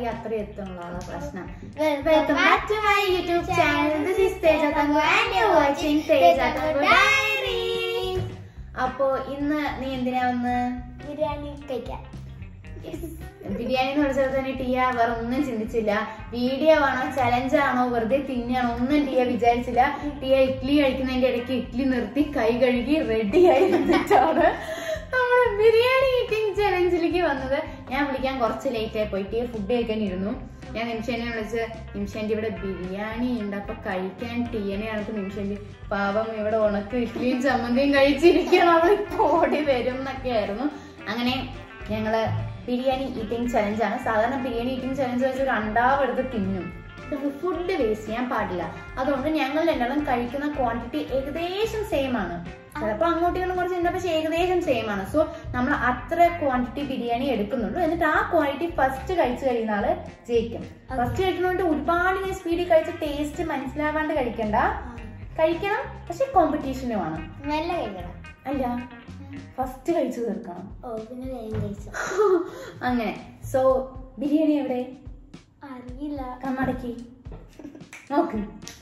കൈ അത്ര എത്തുള്ള പ്രശ്നം Welcome welcome back to my YouTube channel this is Teja Thanku and you watching Teja Thanku diaries അപ്പോ ഇന്ന് നീ എന്തിനാ വന്ന് ബിരിയാണി കഴിക്കാൻ ബിരിയാണി എന്ന് വിളിച്ചപ്പോൾ തന്നെ ടിയ വേറെ ഒന്നും ചിന്തിച്ചില്ല വീഡിയോ ആണോ ചലഞ്ച് ആണോ വെറുതെ തിന്നാണോ ഒന്നും ടിയ വിചാരിച്ചില്ല ടിയ ഇഡ്ഡലി കഴിക്കുന്നതിന്റെ ഇടയ്ക്ക് ഇഡ്ഡലി നിർത്തി കൈ കഴുകി റെഡി ആയി എന്നിട്ടാണ് നമ്മള് ബിരിയാണി ഈറ്റിംഗ് ചലഞ്ചിലേക്ക് വന്നത് ഞാൻ വിളിക്കാൻ കുറച്ച് ലേറ്റ് ആയി പോയി ടിയ ഫുഡ് കഴിക്കാൻ ഇരുന്നു ഞാൻ നിമിഷനെ വിളിച്ച് നിമിഷന്റെ ഇവിടെ ബിരിയാണി ഉണ്ട് അപ്പൊ കഴിക്കാൻ ടീയനെ കണക്ക് നിമിഷന്റെ പാവം ഇവിടെ ഉണക്ക് ഇഡ്ഡലിയും ചമ്മന്തിയും കഴിച്ചിരിക്കണം അവൾ ഇപ്പൊ ഓടി വരും എന്നൊക്കെ ആയിരുന്നു അങ്ങനെ ഞങ്ങള് ബിരിയാണി ഈറ്റിംഗ് ചലഞ്ചാണ് സാധാരണ ബിരിയാണി ഈറ്റിംഗ് ചലഞ്ച് വെച്ച് ഒരു അണ്ടാവ് എടുത്ത് തിന്നും ഫുഡ് വേസ്റ്റ് ചെയ്യാൻ പാടില്ല അതുകൊണ്ട് ഞങ്ങൾ രണ്ടാളും കഴിക്കുന്ന ക്വാണ്ടിറ്റി ഏകദേശം സെയിം ആണ് ചിലപ്പോൾ അങ്ങോട്ടും ഇങ്ങോട്ടും കുറച്ച് ഉണ്ട് പക്ഷെ ഏകദേശം സെയിം ആണ് സോ നമ്മൾ അത്ര ക്വാണ്ടിറ്റി ബിരിയാണി എടുക്കുന്നുള്ളൂ എന്നിട്ട് ആ ക്വാണ്ടിറ്റി ഫസ്റ്റ് കഴിച്ചു കഴിയുന്ന ആള് ജയിക്കും ഫസ്റ്റ് കഴിക്കുന്നതുകൊണ്ട് ഒരുപാട് ഇങ്ങനെ സ്പീഡിൽ കഴിച്ച ടേസ്റ്റ് മനസ്സിലാവാണ്ട് കഴിക്കണ്ട കഴിക്കണം പക്ഷെ കോമ്പറ്റീഷന് വേണം മെല്ലെ കഴിക്കണം അല്ല ഫസ്റ്റ് കഴിച്ചു തീർക്കണം ഓ പിന്നെ വേഗം കഴിച്ചു അങ്ങനെ സോ ബിരിയാണി എവിടെ അറിയില്ല കണ്ണടക്കി നോക്ക്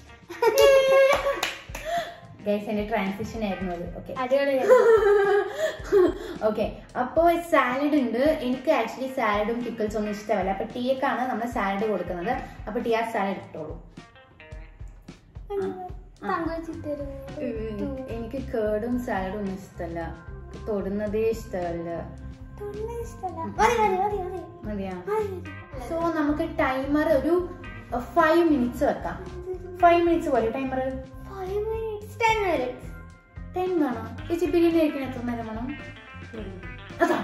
ഗൈസ് എന്റെ ട്രാൻസിഷൻ ആയിരുന്നു അത് ഓക്കെ അടിപൊളി ഓക്കെ അപ്പോ സാലഡ് ഉണ്ട് എനിക്ക് ആക്ച്വലി സാലഡും പിക്കിൾസും ഒന്നും ഇഷ്ടമല്ല അപ്പൊ ടീക്കാണ് നമ്മൾ സാലഡ് കൊടുക്കുന്നത് അപ്പൊ ടീ ആ സാലഡ് ഇട്ടോളൂ ഉം, എനിക്ക് കേടും സാലഡും ഒന്നും ഇഷ്ടമല്ല തൊടുന്നതേ ഇഷ്ടമല്ല മതിയാ സോ നമുക്ക് ടൈമർ ഒരു ഫൈവ് മിനിറ്റ്സ് വെക്കാം ഫൈവ് മിനിറ്റ്സ് പോലെ ടൈമർ ടെൻ വേണം ചേച്ചി ബിരിയാണി കഴിക്കാൻ എത്ര നേരം വേണം അതാ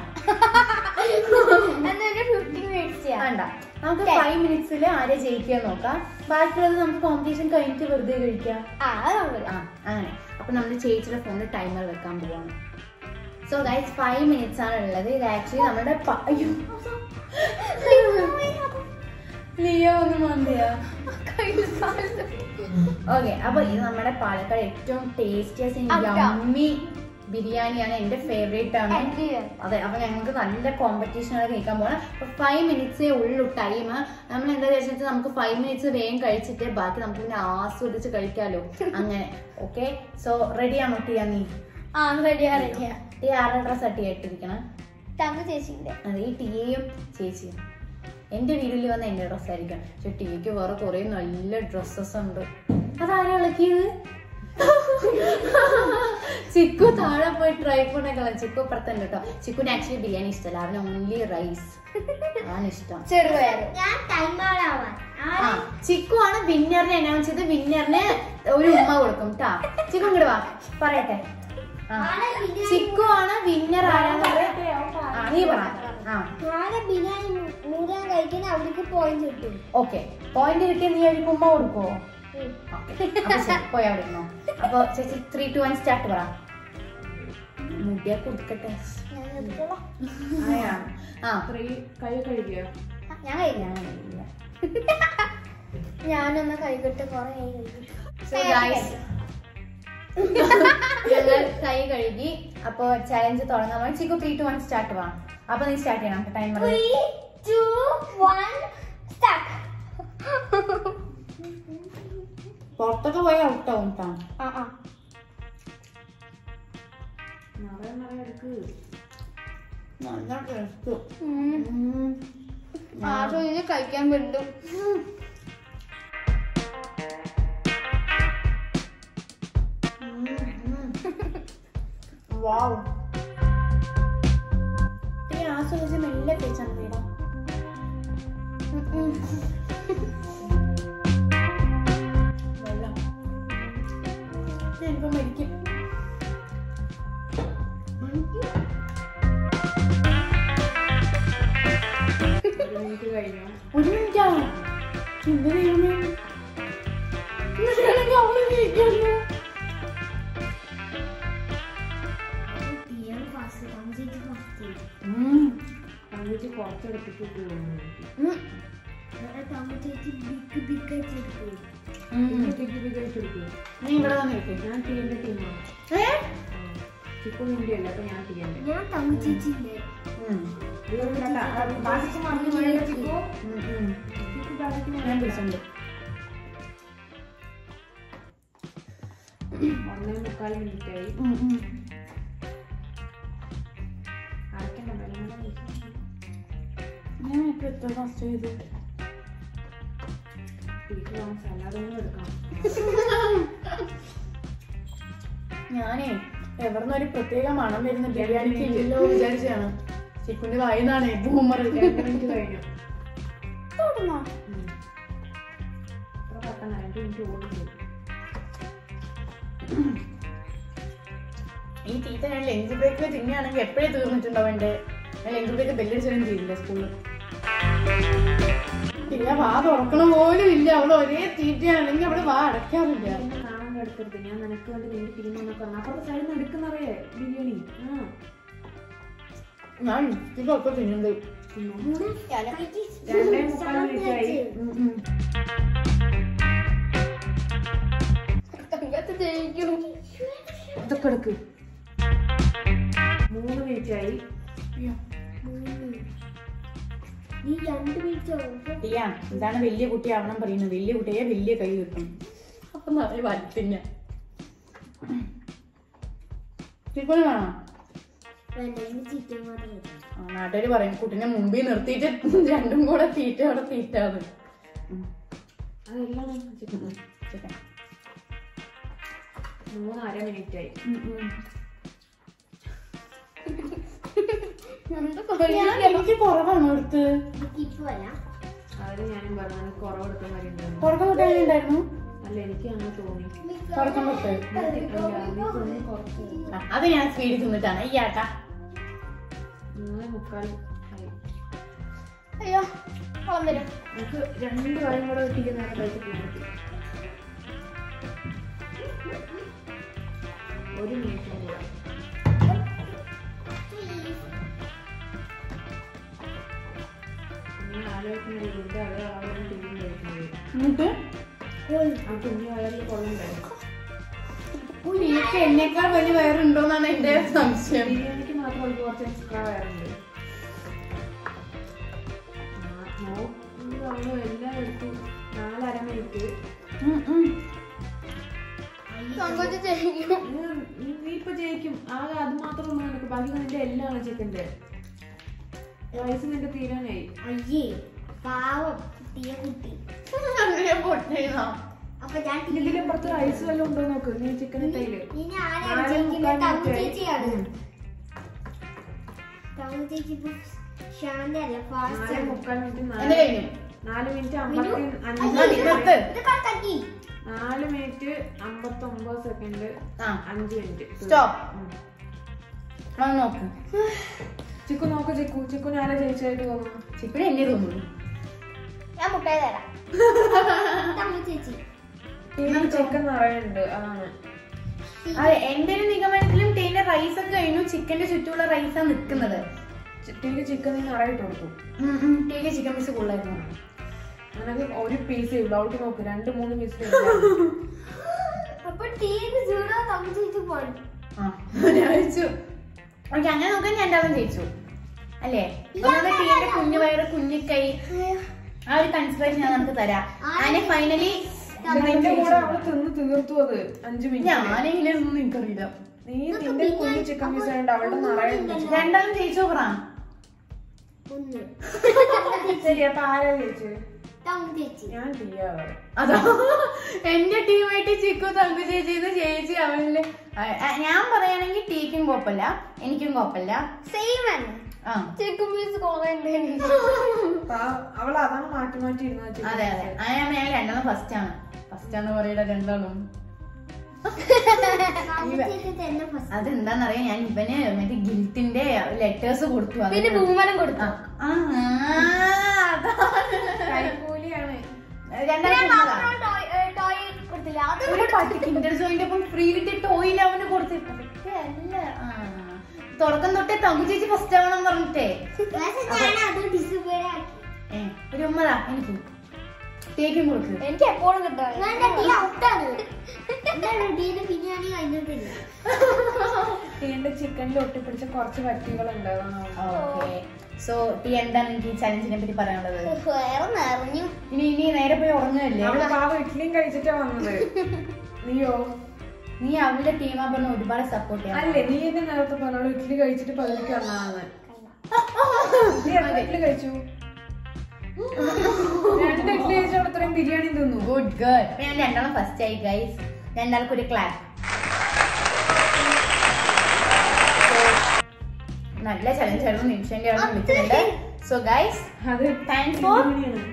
വേണ്ട നമുക്ക് Ten. ഫൈവ് മിനിറ്റ്സിൽ ആരെ ജയിക്കുക നോക്കാം ബാക്കിയുള്ളത് നമുക്ക് കോമ്പറ്റീഷൻ കഴിഞ്ഞിട്ട് വെറുതെ കഴിക്കാം ആ അങ്ങനെ അപ്പൊ നമ്മൾ ചേച്ചിയുടെ ഫോണിൽ ടൈമർ വെക്കാൻ പോവാണ് സോ ഗൈസ് ഫൈവ് മിനിറ്റ്സ് ആണ് ഉള്ളത് ഇത് ആക്ച്വലി നമ്മുടെ പ- അയ്യോ ലിയോ ഒന്ന് മന്തിയാ ഓക്കെ അപ്പൊ ഇത് നമ്മുടെ പാലക്കാട് ഏറ്റവും ടേസ്റ്റിയസ്റ്റ് Up top. യമ്മി ബിരിയാണിയാണ് എന്റെ ഫേവറേറ്റ് ആണ് അതെ അപ്പൊ ഞങ്ങൾക്ക് നല്ല കോമ്പറ്റീഷൻ ആണ് കേൾക്കാൻ പോകണം അപ്പൊ ഫൈവ് മിനിറ്റ്സേ ഉള്ളൂ ടൈം നമ്മൾ എന്താ വെച്ചാൽ നമുക്ക് ഫൈവ് മിനിറ്റ്സ് വേഗം കഴിച്ചിട്ട് ബാക്കി നമുക്ക് പിന്നെ ആസ്വദിച്ച് കഴിക്കാലോ അങ്ങനെ ഓക്കെ സോ റെഡി ആണോ ടിയ നീ ആ റെഡിയാ റെഡിയാ ഈ ആരുടെ ഡ്രസ് അട്ടി ആയിട്ടിരിക്കണം തങ്ങ ചേച്ചിന്റെ അത് ഈ ടിയയും ചേച്ചിയും എന്റെ വീട്ടിൽ വന്ന എന്റെ ഡ്രസ് ആയിരിക്കും പക്ഷെ ടിയക്ക് വേറെ കുറെ നല്ല ഡ്രസ്സസ് ഉണ്ട് അതാരാ ഇളക്കിയത് ചിക്കു താഴെ പോയി ട്രൈ പോണേക്കളാം ചിക്കു പുറത്തുണ്ട് കേട്ടോ ചിക്കുന് ആക്ച്വലി ബിരിയാണി ഇഷ്ടമല്ല അവന് ഓൺലി റൈസ് ആണ് ഇഷ്ടം ചെറുപയർ ഞാൻ ടൈമാളാവാൻ ആ ചിക്കു ആണ് വിന്നറിനെ അനൗൺസ് ചെയ്ത് വിന്നറിന് ഒരു ഉമ്മ കൊടുക്കും ട്ടാ ചിക്കു ഇങ്ങോട്ട് വാ പറയട്ടെ ആ ചിക്കു ആണ് വിന്നർ ആരാന്നുള്ളത് ആ നീ പറ ആ നാളെ ബിരിയാണി നൂറാൻ കഴിക്കുന്ന അവർക്ക് പോയിന്റ് കിട്ടും ഓക്കെ പോയിന്റ് കിട്ടിയ നീ ഒരു ഉമ്മ കൊടുക്കുവോ Okay. അപ്പൊ ശരി, പോയി അവിടെ ഇരുന്നോ അപ്പൊ ചേച്ചി ത്രീ ടു വൺ സ്റ്റാർട്ട് പറ മുടിയ കൊടുക്കട്ടെ ആ കൈ കഴുകിയോ ഞാൻ കഴിക്കാം ഞാൻ കഴിയില്ല. ഞാനൊന്ന് കൈകിട്ട് കൊറേ കൈ കഴിക്കും So guys, ഞങ്ങൾ കൈ കഴുകി അപ്പൊ ചലഞ്ച് തുടങ്ങാൻ വേണ്ടി Chikku three two one start വാ അപ്പൊ നീ സ്റ്റാർട്ട് ചെയ്യണം timer three two one start പുറത്തൊക്കെ പോയി ഔട്ടാവും കേട്ടോ ആ ആ നിറയെ നിറയെ എടുക്ക് നല്ല ടേസ്റ്റ് ഉം. ആരും ഇത് കഴിക്കാൻ പറ്റും വാവ് ഈ ആസ്വദിച്ച് മെല്ലെ കഴിച്ചാണ് വീടാ വെള്ളം ഞാനിപ്പോ മരിക്കും ഒരു മിനിറ്റ് കഴിഞ്ഞു ഒരു മിനിറ്റാ എന്ത് ദൈവമേ എന്നിട്ടാണെങ്കിൽ അവള് ജയിക്കുന്നു ഉം. എന്നിട്ട് കുറച്ചെടുത്തിട്ട് പോകുന്നു ഉം. ഉം. എടുക്കും നീ ഇവിടെ തന്നെ ഇരിക്ക്. ഞാൻ ടീമിന്റെ ടീമാണ് ഏ? ചിക്കൻ നിന്റെ അല്ല അപ്പൊ ഞാൻ ടീമിന്റെ ഞാൻ തങ്ങ ചേച്ചിന്റെ ഉം. ഇത് കണ്ട, ആ ബാക്കി മഞ്ഞ് വീഴുന്ന ചിക്കു. ഉം, ഉം. ചിക്കു ബാക്കി ഞാൻ മഞ്ഞ് വിളിച്ചിട്ടുണ്ട് ഒന്നേ മുക്കാൽ മിനിറ്റ് ആയി ഉം, ഉം. അരക്കണ്ട വെള്ളം കൂടെ ഒഴിച്ച്. ഞാൻ ഇപ്പൊ എത്ര ഫസ്റ്റ് ചെയ്തു വീട്ടിൽ വന്ന് സലാഡ് ഒന്നും എടുക്കണം ഞാനേ എവിടുന്ന് ഒരു പ്രത്യേക മണം വരുന്ന ബിരിയാണിക്ക് ഇല്ലല്ലോ വിചാരിച്ചാണ് ചിക്കുന്റെ വായിന്നാണ് ബൂമർ രണ്ട് മിനിറ്റ് കഴിഞ്ഞു തുടങ്ങാ ഉം. ഇത്ര പെട്ടെന്ന് രണ്ട് മിനിറ്റ് ഓടുന്നു ഈ തീറ്റ ഞാൻ ലഞ്ച് ബ്രേക്കിൽ തിന്നെയാണെങ്കിൽ എപ്പോഴേ തീർന്നിട്ടുണ്ടാവും എന്റെ ഞാൻ ലഞ്ച് ബ്രേക്ക് ബെല്ലടിച്ചാലും ചെയ്തില്ല സ്കൂളിൽ ഇല്ല വാ തുറക്കണ പോലും ഇല്ല അവള് ഒരേ തീറ്റയാണെങ്കിൽ അവള് വാ അടയ്ക്കാറില്ല എന്നെ കാണാൻ എടുക്കരുത് ഞാൻ നിനക്ക് വേണ്ടി നിന്റെ തിരിഞ്ഞൊക്കെ പറഞ്ഞു അപ്പുറത്തെ സൈഡിൽ നിന്ന് എടുക്കുന്നറിയേ ബിരിയാണി ആ ഞാൻ ഇതൊക്കെ തിന്നുന്നത് രണ്ടേ മുക്കാൽ മിനിറ്റ് ആയി ഇതൊക്കെ എടുക്ക് മൂന്ന് മിനിറ്റ് ആയി നീ രണ്ട് മിനിറ്റ് ആവുമ്പോ ടിയാ ഇതാണ് വലിയ കുട്ടിയാവണം പറയുന്നത് വലിയ കുട്ടിയെ വലിയ കൈ കിട്ടും അപ്പൊ നിറയെ വറ്റില്ല ചിക്കൻ വേണം വേണ്ട ഇനി ചിക്കൻ മാത്രം മതി. ആ, നാട്ടുകാര് പറയും കുട്ടിനെ മുമ്പിൽ നിർത്തിയിട്ട് രണ്ടും കൂടെ തീറ്റ അവിടെ തീറ്റാന്ന് അതെല്ലാം ചിക്കൻ ചിക്കൻ മൂന്നര മിനിറ്റ് ആയി എനിക്ക് കുറവാണ് എടുത്ത് എനിക്ക് ഇപ്പൊ വരാം അതിന് ഞാനും പറഞ്ഞു നിനക്ക് കുറവ് എടുക്കാൻ കാര്യമുണ്ടായിരുന്നു തുടക്കം തൊട്ടേ ഉണ്ടായിരുന്നു അല്ല എനിക്ക് അങ്ങനെ തോന്നി തുടക്കം തൊട്ട് അല്ല നീ തോന്നി കുറച്ച് ആ, അത് ഞാൻ സ്പീഡിൽ തിന്നിട്ടാണ് ഈ ആട്ട മൂന്നേ മുക്കാൽ ആയി അയ്യോ വന്നിരും നമുക്ക് രണ്ട് കാര്യം കൂടെ കിട്ടിക്കുന്ന നേരം കഴിച്ചിട്ട് നമുക്ക് ഒരു മിനിറ്റ് കൂടെ നീ ആലോചിക്കുന്ന ഇതിന്റെ അതേ അളവിൽ ടീം കഴിക്കുന്നത് എന്നിട്ട് ആ കുഞ്ഞു വയറിൽ കൊള്ളണ്ടേ നിനക്ക് എന്നേക്കാൾ വലിയ വയറുണ്ടോന്നാണ് എന്റെ സംശയം ബിരിയാണിക്ക് മാത്രം ഒരു കുറച്ച് എക്സ്ട്രാ വയറുണ്ട് നമ്മൾ എല്ലാം എടുത്തു നാലര മിനിറ്റ് ഉം, ഉം. നീ നീ ഇപ്പൊ ജയിക്കും ആകെ അത് മാത്രമേ ഉള്ളൂ നിനക്ക് ബാക്കി നിന്റെ എല്ലാം ചിക്കന്റെ റൈസ് നിന്റെ തീരാനായി അയ്യേ പാവം തീയ കുട്ടി അങ്ങനെ പൊട്ടിയിരുന്നോ? അപ്പൊ ഞാൻ ഇതിലപ്പുറത്ത് റൈസ് വല്ലതും ഉണ്ടോ നോക്ക് നീ ചിക്കൻ കയ്യില് ഇനി ആരാണ് നാല് ജയിക്കുന്നത് മുക്കാൽ തമു മിനിറ്റ് ആയി. ചേച്ചിയാണ് തമു ചേച്ചി ഇപ്പൊ ശാന്തല്ല നാല് ഫാസ്റ്റ് മുക്കാൽ മിനിറ്റ് എന്റെ നാല് കഴിഞ്ഞു നാല് മിനിറ്റ് അമ്പത്തി അഞ്ച് മതി, നിർത്ത്. ഇത് കട്ടാക്കി നാല് മിനിറ്റ് അമ്പത്തി ഒമ്പത് സെക്കൻഡ് ആ അഞ്ച് മിനിറ്റ് Stop. ഉം. വന്ന് നോക്ക് ചിക്കു നോക്ക് ചിക്കു ചിക്കു ഞാനാ ജയിച്ചായിട്ട് തോന്നുന്നു ചിപ്പിടെ എന്നെ തോന്നുന്നു ഞാൻ മുട്ടായി തരാം തമു ചേച്ചി ചിക്കൻ നിറയുണ്ട് അതാണ് അതെ എന്റെ ഒരു നിഗമനത്തിലും ടീന്റെ റൈസ് ഒക്കെ കഴിഞ്ഞു ചിക്കന്റെ ചുറ്റുമുള്ള റൈസാ നിൽക്കുന്നത് ചിക്കനിൽ ചിക്കൻ നീ നിറയിട്ട് കൊടുക്കും ടീക്ക് ചിക്കൻ പീസ് കൂടുതലായിരുന്നു നിനക്ക് ഒരു പീസേ ഉള്ളൂ അവൾക്ക് നോക്ക് രണ്ട് മൂന്ന് പീസ് അപ്പൊ ടീക്ക് സീറോ തമു ചേച്ചി പോയി ആ ഞാൻ വെച്ചു ഓക്കെ അങ്ങനെ നോക്കാൻ ഞാൻ രണ്ടാളും ജയിച്ചു അല്ലേ ഒന്നാമത് ടീന്റെ കുഞ്ഞു വയറ് കുഞ്ഞു കൈ ആ ഒരു കൺസിഡറേഷൻ ഞാൻ നമുക്ക് തരാം അങ്ങനെ ഫൈനലി നിന്റെ കൂടെ അവള് തിന്ന് തീർത്തു അത് അഞ്ചു മിനിറ്റ് ഞാനെങ്ങനെയാണെന്ന് എനിക്കറിയില്ല നീ നിന്റെ കുഞ്ഞു ചിക്കൻ പീസ് ഉണ്ട് അവളുടെ നിറയുണ്ട് രണ്ടാളും ജയിച്ചോ പറ ഒന്ന് ശരി അപ്പൊ ആരാ ജയിച്ചത് തമു ചേച്ചി ഞാൻ ചെയ്യാറ് അതാ എന്റെ ടീമായിട്ട് ചിക്കു തങ്കു ചേച്ചിന്ന് ചേച്ചി അവളില് ആ, ആ, ഞാൻ പറയുകയാണെങ്കിൽ ടീക്കും കുഴപ്പമില്ല എനിക്കും കുഴപ്പമില്ല സെയിം ആണ് ആ ചിക്കൻ പീസ് കുറേ അവൾ അതാണ് മാറ്റി മാറ്റി ഇരുന്നത് അതെ അതെ അങ്ങനെ ഞാൻ രണ്ടാളും ഫസ്റ്റ് ആണ് ഫസ്റ്റ് ആണ് പറയട രണ്ടാളും തമു ചേച്ചി തന്നെ ഫസ്റ്റ് അതെന്താന്നറിയാം ഞാൻ ഇവന് മറ്റേ ഗിൽറ്റിന്റെ ലെറ്റേഴ്സ് കൊടുത്തു അത് പിന്നെ ബഹുമാനം കൊടുത്തു ആ, ആ, അതാണ്. കൈക്കൂലിയാണ് രണ്ടാളും കൊടുത്തതാ. ടോയ് കൊടുത്തില്ല അത് ഒരു പട്ടി കിൻഡർ ജോയിന്റെ ഒപ്പം ഫ്രീ കിട്ടിയ ടോയിൽ അവന് കൊടുത്തിട്ട് അല്ല ആ. തുടക്കം തൊട്ടേ തങ്കു ചേച്ചി ഫസ്റ്റ് ആവണം പറഞ്ഞിട്ടേ ഞാൻ അത് ഡിസ്പ്ലേ ആക്കി ഏ, ഒരു ഉമ്മതാ എനിക്ക് തേക്കും കൊടുക്ക് എനിക്ക് എപ്പോഴും കിട്ടാറ് വേണ്ട ടീ ഔട്ടാണ് എന്താണ് ടീന്റെ ബിരിയാണി കഴിഞ്ഞിട്ടില്ല എന്റെ ചിക്കനിൽ ഒട്ടിപ്പിടിച്ച കുറച്ച് വറ്റികളുണ്ട് അതാണ് അവൾ. ഓക്കെ സോ ടി എന്താണ് എനിക്ക് ഈ ചലഞ്ചിനെ പറ്റി പറയാനുള്ളത് വേറെ നിറഞ്ഞു ഇനി ഇനി നേരെ പോയി ഉറങ്ങുകയല്ലേ അവള് പാവ ഇഡ്ഡലിയും കഴിച്ചിട്ടാ വന്നത് നീയോ നീ അവളുടെ ടീമാ പറഞ്ഞ ഒരുപാട് സപ്പോർട്ട് ചെയ്യാം അല്ലേ നീ എന്നെ നേരത്തെ പറഞ്ഞോളൂ ഇഡ്ഡലി കഴിച്ചിട്ട് പകുതിക്ക് വന്നതാണ് നീ എത്ര ഇഡ്ഡലി കഴിച്ചു രണ്ട് ഇഡ്ഡലി കഴിച്ചോടെ അത്രയും ബിരിയാണി തിന്നു ഗുഡ് ഗേൾ ഞാൻ രണ്ടാളും ഫസ്റ്റ് ആയി ഗൈസ് രണ്ടാൾക്കും ഒരു ക്ലാപ്പ് നല്ല ചലഞ്ച് ആയിരുന്നു നിമിഷന്റെ അവിടെ വിളിക്കുന്നുണ്ട് സോ ഗൈസ് അത് താങ്ക്സ് ഫോർ ബിരിയാണിയാണ്.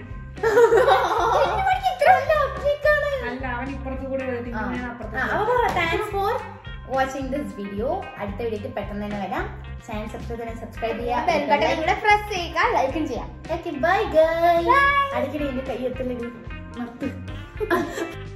അല്ല അവൻ ഇപ്പുറത്ത് കൂടെ വരും ഞാൻ അപ്പുറത്ത് thanks for watching this video അടുത്ത വീഡിയോക്ക് പെട്ടെന്ന് തന്നെ വരാം ചാനൽ സബ്സ്ക്രൈബ് ചെയ്യാൻ സബ്സ്ക്രൈബ് ബെൽ ബട്ടൺ ചെയ്യാം കൂടെ പ്രസ് ചെയ്യുക ലൈക്കും ചെയ്യാം ഓക്കെ ബൈ ഗൈസ് അടിക്കടി എന്റെ കൈ എത്തില്ലെങ്കിൽ നിർത്ത്